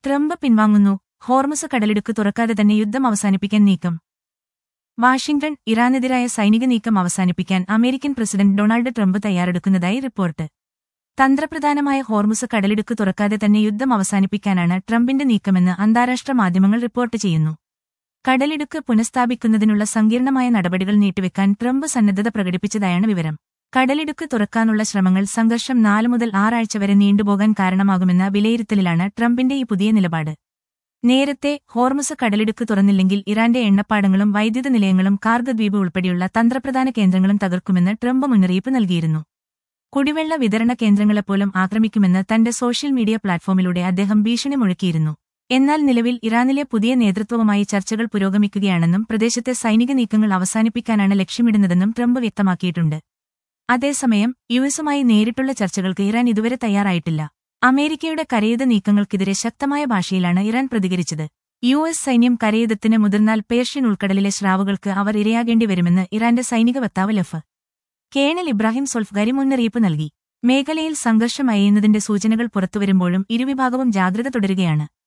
Trump പിൻവാങ്ങുന്നു Hormuz കടലിടുക്ക് തുറക്കാതെ തന്നെ യുദ്ധം അവസാനിപ്പിക്കാൻ നീക്കം വാഷിംഗ്ടൺ ഇറാനെതിരായ സൈനിക നീക്കം അവസാനിപ്പിക്കാൻ അമേരിക്കൻ പ്രസിഡന്റ് ഡൊണാൾഡ് ട്രംപ് തയ്യാറെടുക്കുന്നതായി റിപ്പോർട്ട് തന്ത്രപ്രധാനമായ ഹോർമുസ് കടലിടുക്ക് തുറക്കാതെ തന്നെ യുദ്ധം അവസാനിപ്പിക്കാനാണ് ട്രംപിന്റെ നീക്കമെന്ന് അന്താരാഷ്ട്ര മാധ്യമങ്ങൾ റിപ്പോർട്ട് ചെയ്യുന്നു കടലിടുക്ക് പുനഃസ്ഥാപിക്കുന്നതിനുള്ള സങ്കീർണമായ നടപടികൾ നീട്ടിവെക്കാൻ ട്രംപ് സന്നദ്ധത പ്രകടിപ്പിച്ചതായാണ് വിവരം കടലിടുക്ക് തുറക്കാനുള്ള ശ്രമങ്ങൾ സംഘർഷം നാല് മുതൽ ആറാഴ്ച വരെ നീണ്ടുപോകാൻ കാരണമാകുമെന്ന വിലയിരുത്തലിലാണ് ട്രംപിന്റെ ഈ പുതിയ നിലപാട് നേരത്തെ ഹോർമുസ് കടലിടുക്ക് തുറന്നില്ലെങ്കിൽ ഇറാന്റെ എണ്ണപ്പാടങ്ങളും വൈദ്യുത നിലയങ്ങളും കാർഗദ്വീപ് ഉൾപ്പെടെയുള്ള തന്ത്രപ്രധാന കേന്ദ്രങ്ങളും തകർക്കുമെന്ന് ട്രംപ് മുന്നറിയിപ്പ് നൽകിയിരുന്നു കുടിവെള്ള വിതരണ കേന്ദ്രങ്ങളെപ്പോലും ആക്രമിക്കുമെന്ന് തന്റെ സോഷ്യൽ മീഡിയ പ്ലാറ്റ്ഫോമിലൂടെ അദ്ദേഹം ഭീഷണി മുഴക്കിയിരുന്നു എന്നാൽ നിലവിൽ ഇറാനിലെ പുതിയ നേതൃത്വവുമായി ചർച്ചകൾ പുരോഗമിക്കുകയാണെന്നും പ്രദേശത്തെ സൈനിക നീക്കങ്ങൾ അവസാനിപ്പിക്കാനാണ് ലക്ഷ്യമിടുന്നതെന്നും ട്രംപ് വ്യക്തമാക്കിയിട്ടുണ്ട് അതേസമയം യുഎസുമായി നേരിട്ടുള്ള ചർച്ചകൾക്ക് ഇറാൻ ഇതുവരെ തയ്യാറായിട്ടില്ല അമേരിക്കയുടെ കരയുധ നീക്കങ്ങൾക്കെതിരെ ശക്തമായ ഭാഷയിലാണ് ഇറാൻ പ്രതികരിച്ചത് യു എസ് സൈന്യം കരയുധത്തിന് മുതിർന്നാൽ പേർഷ്യൻ ഉൾക്കടലിലെ ശ്രാവുകൾക്ക് അവർ ഇരയാകേണ്ടി വരുമെന്ന് ഇറാന്റെ സൈനിക വക്താവ് ലഫ് കേണൽ ഇബ്രാഹിം സൊൽഫ്ഗാരി മുന്നറിയിപ്പ് നൽകി മേഖലയിൽ സംഘർഷം അയയുന്നതിന്റെ സൂചനകൾ പുറത്തുവരുമ്പോഴും ഇരുവിഭാഗവും ജാഗ്രത തുടരുകയാണ്